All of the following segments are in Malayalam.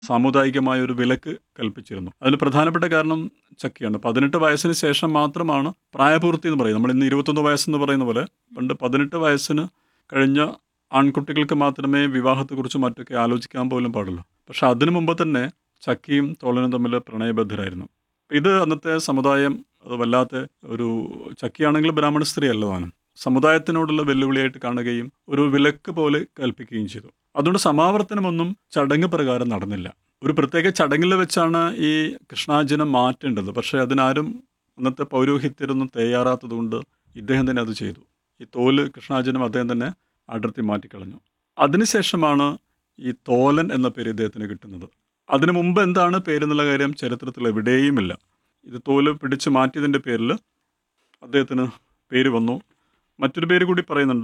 സാമുദായികമായ ഒരു വിലക്ക് കൽപ്പിച്ചിരുന്നു അതിന് പ്രധാനപ്പെട്ട കാരണം ചക്കിയാണ് പതിനെട്ട് വയസ്സിന് ശേഷം മാത്രമാണ് പ്രായപൂർത്തി എന്ന് പറയും നമ്മൾ ഇന്ന് ഇരുപത്തൊന്ന് വയസ്സെന്ന് പറയുന്ന പോലെ പണ്ട് പതിനെട്ട് വയസ്സിന് കഴിഞ്ഞ ആൺകുട്ടികൾക്ക് മാത്രമേ വിവാഹത്തെക്കുറിച്ച് മറ്റൊക്കെ ആലോചിക്കാൻ പോലും പാടുള്ളൂ പക്ഷെ അതിനു മുമ്പ് തന്നെ ചക്കിയും തോളനും തമ്മിൽ പ്രണയബദ്ധരായിരുന്നു ഇത് അന്നത്തെ സമുദായം അത് വല്ലാത്ത ഒരു ചക്കിയാണെങ്കിൽ ബ്രാഹ്മണ സ്ത്രീ അല്ല താനും സമുദായത്തിനോടുള്ള വെല്ലുവിളിയായിട്ട് കാണുകയും ഒരു വിലക്ക് പോലെ കൽപ്പിക്കുകയും ചെയ്തു അതുകൊണ്ട് സമാവർത്തനമൊന്നും ചടങ്ങ് പ്രകാരം നടന്നില്ല ഒരു പ്രത്യേക ചടങ്ങിൽ വെച്ചാണ് ഈ കൃഷ്ണാർജുനം മാറ്റേണ്ടത് പക്ഷേ അതിനാരും അന്നത്തെ പൗരോഹിത്യരൊന്നും തയ്യാറാത്തതുകൊണ്ട് ഇദ്ദേഹം തന്നെ അത് ചെയ്തു ഈ തോല് കൃഷ്ണാർജുനം അദ്ദേഹം തന്നെ അടർത്തി മാറ്റിക്കളഞ്ഞു അതിനുശേഷമാണ് ഈ തോലൻ എന്ന പേര് ഇദ്ദേഹത്തിന് കിട്ടുന്നത് അതിനു മുമ്പ് എന്താണ് പേരെന്നുള്ള കാര്യം ചരിത്രത്തിൽ എവിടെയുമില്ല ഇത് തോല് പിടിച്ച് മാറ്റിയതിൻ്റെ പേരിൽ അദ്ദേഹത്തിന് പേര് വന്നു മറ്റൊരു പേര് കൂടി പറയുന്നുണ്ട്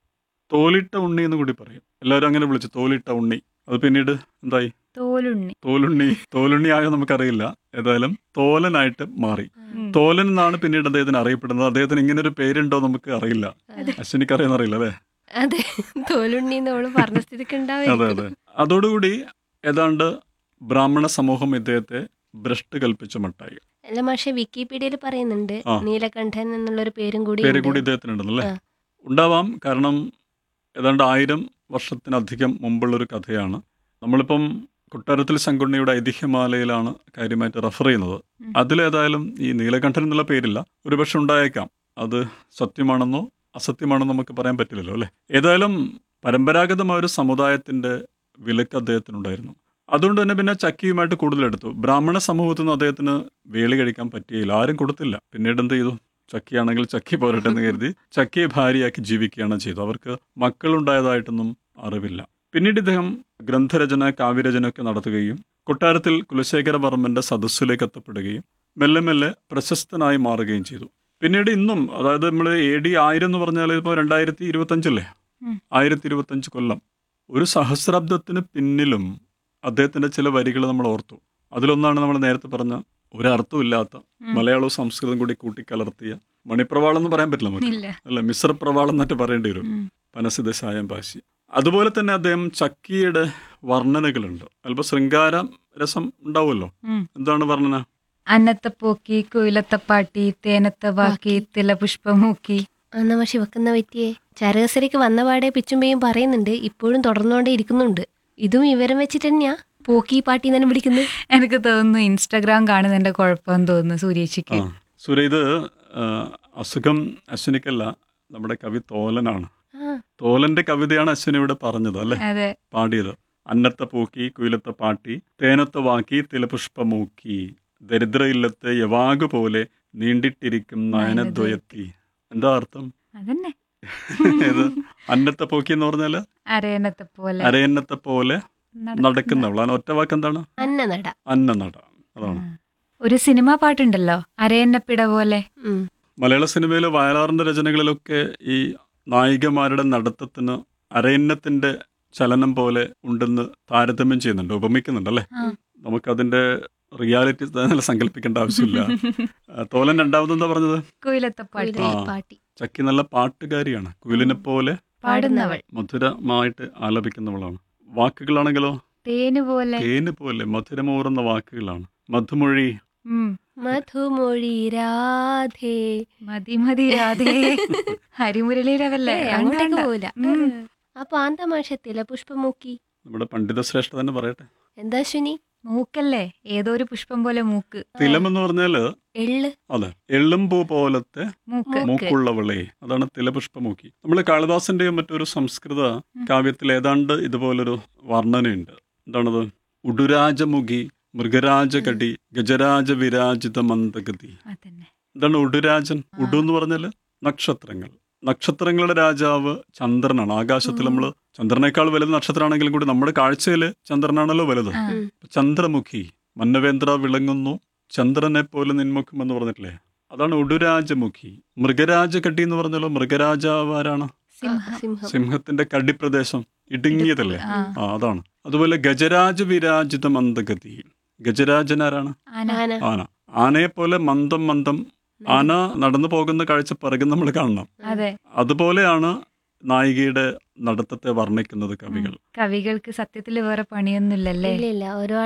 തോലിട്ട ഉണ്ണി എന്ന് കൂടി പറയും എല്ലാവരും അങ്ങനെ വിളിച്ചു തോലിട്ട ഉണ്ണി അത് പിന്നീട് എന്തായി തോലുണ്ണി തോലുണ്ണി തോലുണ്ണി ആയോ നമുക്കറിയില്ല ഏതായാലും തോലനായിട്ട് മാറി തോലൻ എന്നാണ് പിന്നീട് അദ്ദേഹത്തിന് അറിയപ്പെടുന്നത് അദ്ദേഹത്തിന് ഇങ്ങനെ ഒരു പേരുണ്ടോ നമുക്ക് അറിയില്ല അശ്വിനിക്ക് അറിയാന്നറിയില്ല അല്ലേ അതെ തോലുണ്ണി എന്നോള് പറഞ്ഞ സ്ഥിതിക്ക് അതെ ഉണ്ടാവും അതെ അതോടുകൂടി ഏതാണ്ട് ബ്രാഹ്മണ സമൂഹം ഇദ്ദേഹത്തെ ഭ്രഷ്ട് കൽപ്പിച്ച മട്ടായി അല്ല പക്ഷെ വിക്കിപീഡിയയിൽ പറയുന്നുണ്ട് ആ. നീലകണ്ഠൻ എന്നുള്ളൊരു പേരും കൂടി പേര് ഉണ്ട്. കൂടി ഇദ്ദേഹത്തിനുണ്ടെന്നല്ലേ ആ. ഉണ്ടാവാം കാരണം ഏതാണ്ട് ആയിരം വർഷത്തിനധികം മുമ്പുള്ളൊരു കഥയാണ് നമ്മളിപ്പം കൊട്ടാരത്തിൽ ശങ്കുണ്ണിയുടെ ഐതിഹ്യമാലയിലാണ് കാര്യമായിട്ട് റെഫർ ചെയ്യുന്നത് ഉം. അതിലേതായാലും ഈ നീലകണ്ഠൻ എന്നുള്ള പേരില്ല ഒരുപക്ഷെ ഉണ്ടായേക്കാം അത് സത്യമാണെന്നോ അസത്യമാണെന്നോ നമുക്ക് പറയാൻ പറ്റില്ലല്ലോ അല്ലേ ഏതായാലും പരമ്പരാഗതമായ ഒരു സമുദായത്തിന്റെ വിലക്ക് അദ്ദേഹത്തിനുണ്ടായിരുന്നു അതുകൊണ്ട് തന്നെ പിന്നെ ചക്കിയുമായിട്ട് കൂടുതൽ എടുത്തു ബ്രാഹ്മണ സമൂഹത്തിൽ നിന്ന് അദ്ദേഹത്തിന് വേളി കഴിക്കാൻ പറ്റിയില്ല ആരും കൊടുത്തില്ല പിന്നീട് എന്ത് ചെയ്തു ചക്കിയാണെങ്കിൽ ചക്കി പോരട്ടെ എന്ന് കരുതി ചക്കിയെ ഭാര്യയാക്കി ജീവിക്കുകയാണ് ചെയ്തത് അവർക്ക് മക്കളുണ്ടായതായിട്ടൊന്നും അറിവില്ല പിന്നീട് ഇദ്ദേഹം ഗ്രന്ഥരചന കാവ്യരചന ഒക്കെ നടത്തുകയും കൊട്ടാരത്തിൽ കുലശേഖരവർമ്മന്റെ സദസ്സിലേക്ക് എത്തപ്പെടുകയും മെല്ലെ മെല്ലെ പ്രശസ്തനായി മാറുകയും ചെയ്തു പിന്നീട് ഇന്നും അതായത് നമ്മൾ എ ഡി ആയിരം എന്ന് പറഞ്ഞാൽ ഇപ്പോൾ രണ്ടായിരത്തി ഇരുപത്തഞ്ചല്ലേ ഉം. ആയിരത്തി ഇരുപത്തഞ്ച് കൊല്ലം ഒരു സഹസ്രാബ്ദത്തിന് പിന്നിലും അദ്ദേഹത്തിന്റെ ചില വരികൾ നമ്മൾ ഓർത്തു അതിലൊന്നാണ് നമ്മൾ നേരത്തെ പറഞ്ഞ ഒരർത്ഥമില്ലാത്ത ഉം. മലയാളവും സംസ്കൃതം കൂടി കൂട്ടിക്കലർത്തിയ മണിപ്രവാളം എന്ന് പറയാൻ പറ്റില്ല നമുക്ക് ഇല്ല അല്ല മിശ്ര പ്രവാളം എന്നിട്ട് പറയേണ്ടി വരും ഉം. പനസിത സായം പാശി അതുപോലെ തന്നെ അദ്ദേഹം ചക്കിയുടെ വർണ്ണനകളുണ്ട് അല്പം ശൃംഗാര രസം ഉണ്ടാവുമല്ലോ ഉം. എന്താണ് വർണ്ണന അന്നത്തെ പോക്കി കുയിലത്തെ പാട്ടി തേനത്തെ വാക്കി തിലപുഷ്പമൂക്കി അന്ന് പക്ഷെ വെക്കുന്ന പറ്റിയേ ചരകസരയ്ക്ക് വന്ന പാടെ പിച്ചുമ്പയും പറയുന്നുണ്ട് ഇപ്പോഴും തുടർന്നുകൊണ്ടേ ഇരിക്കുന്നുണ്ട് ഇതും വിവരം വെച്ചിട്ട് തന്നെയാ പോക്കി പാട്ടി തന്നെ വിളിക്കുന്നത് എനിക്ക് തോന്നുന്നു ഇൻസ്റ്റാഗ്രാം കാണുന്നതിന്റെ കുഴപ്പമെന്ന് തോന്നുന്നു ആ സൂര്യേച്ചിക്ക് സൂര്യ ഇത് ആ, അസുഖം അശ്വിനിക്കല്ല നമ്മുടെ കവി തോലനാണ് ആ, തോലന്റെ കവിതയാണ് അശ്വിനി ഇവിടെ പറഞ്ഞത് അല്ലെ അതെ പാടിയത് അന്നത്തെ പൂക്കി കുയിലത്തെ പാട്ടി തേനത്തെ വാക്കി തിലപുഷ്പമൂക്കി ദരിദ്ര ഇല്ലത്തെ യവാകു പോലെ നീണ്ടിട്ടിരിക്കും നയനദ്വയത്തി എന്താ അർത്ഥം അതന്നെ ഏത് അന്നത്തെ പോക്കി എന്ന് പറഞ്ഞാല് അരയണത്തെ പോലെ അരയന്നത്തെ പോലെ നടക്കുന്ന- നടക്കുന്നവൾ അതിന് ഒറ്റ വാക്ക് എന്താണ് അന്നനട അന്നനട അതാണ് ആ. ഒരു സിനിമ പാട്ടുണ്ടല്ലോ അരയന്നപ്പിട പോലെ ഉം. മലയാള സിനിമയിലെ വയലാറിന്റെ രചനകളിലൊക്കെ ഈ നായികമാരുടെ നടത്തത്തിന് അരയന്നത്തിന്റെ ചലനം പോലെ ഉണ്ടെന്ന് താരതമ്യം ചെയ്യുന്നുണ്ട് ഉപമിക്കുന്നുണ്ട് അല്ലേ ആ. നമുക്കതിന്റെ റിയാലിറ്റി തന്നെ സങ്കല്പിക്കേണ്ട ആവശ്യമില്ല ആ, തോലൻ രണ്ടാമതെന്താ പറഞ്ഞത് കുയിലത്തെ പാട്ടി കുയിലേ ആ. പാട്ടി ചക്കി നല്ല പാട്ടുകാരിയാണ് കുയിലിനെ പോലെ പാടുന്നവൾ മധുരമായിട്ട് ആലപിക്കുന്നവളാണ് വാക്കുകളാണെങ്കിലോ തേന് പോലെ തേന് പോലെ മധുരമൂറുന്ന വാക്കുകളാണ് മധുമൊഴി ഉം. മധുമൊഴി രാധേ മതി മതി രാധേ ഹരിമുരളീരവല്ലേ ഏയ്, അങ്ങോട്ടേക്ക് പോവില്ല ഉം. അപ്പൊ ആന്താ മാഷത്തില പുഷ്പമൂക്കി നമ്മുടെ പണ്ഡിത ശ്രേഷ്ഠ തന്നെ പറയട്ടെ എന്താ ശുനി മൂക്കല്ലേ ഏതോ ഒരു പുഷ്പം പോലെ മൂക്ക് തിലം എന്ന് പറഞ്ഞാല് എള്ള് അതെ എള്ളും പൂ പോലത്തെ മൂക്ക് മൂക്ക്. മൂക്കുള്ളവളെ അതാണ് തിലപുഷ്പമൂക്കി നമ്മൾ കാളിദാസന്റെയും മറ്റൊരു സംസ്കൃത കാവ്യത്തിൽ ഏതാണ്ട് ഇതുപോലൊരു വർണ്ണനയുണ്ട് എന്താണത് ഉടുരാജമുഖി മൃഗരാജകടി ഗജരാജ വിരാജിത മന്ദഗതി അതന്നെ എന്താണ് ഉടുരാജൻ ഉടു എന്ന് പറഞ്ഞാല് നക്ഷത്രങ്ങൾ നക്ഷത്രങ്ങളുടെ രാജാവ് ചന്ദ്രനാണ് ആകാശത്തിൽ നമ്മൾ ചന്ദ്രനേക്കാൾ വലുത് നക്ഷത്രമാണെങ്കിലും കൂടി നമ്മുടെ കാഴ്ചയിൽ ചന്ദ്രനാണല്ലോ വലുത് ആ. ഉം. ചന്ദ്രമുഖി മന്നവേന്ദ്ര വിളങ്ങുന്നു ചന്ദ്രനെ പോലെ നിന്മുഖം എന്ന് പറഞ്ഞിട്ടില്ലേ അതാണ് ഉടുരാജമുഖി മൃഗരാജകടി എന്ന് പറഞ്ഞാലോ മൃഗരാജാവ് ആരാണ് സിംഹം സിംഹം സിംഹത്തിന്റെ കടിപ്രദേശം ഇടുങ്ങിയതല്ലേ ആ. ആ അതാണ് അതുപോലെ ഗജരാജ വിരാജിത മന്ദഗതി ഗജരാജൻ ആരാണ് ആന ആന ആന ആനയെ പോലെ മന്ദം മന്ദം ആന നടന്നു പോകുന്ന കാഴ്ച പിറകും നമ്മൾ കാണണം അതെ അതുപോലെയാണ് നായികയുടെ നടത്തത്തെ വർണ്ണിക്കുന്നത് കവികൾ കവികൾക്ക് സത്യത്തിൽ വേറെ പണിയൊന്നുമില്ലല്ലേ ഇല്ല ഇല്ല ഓരോ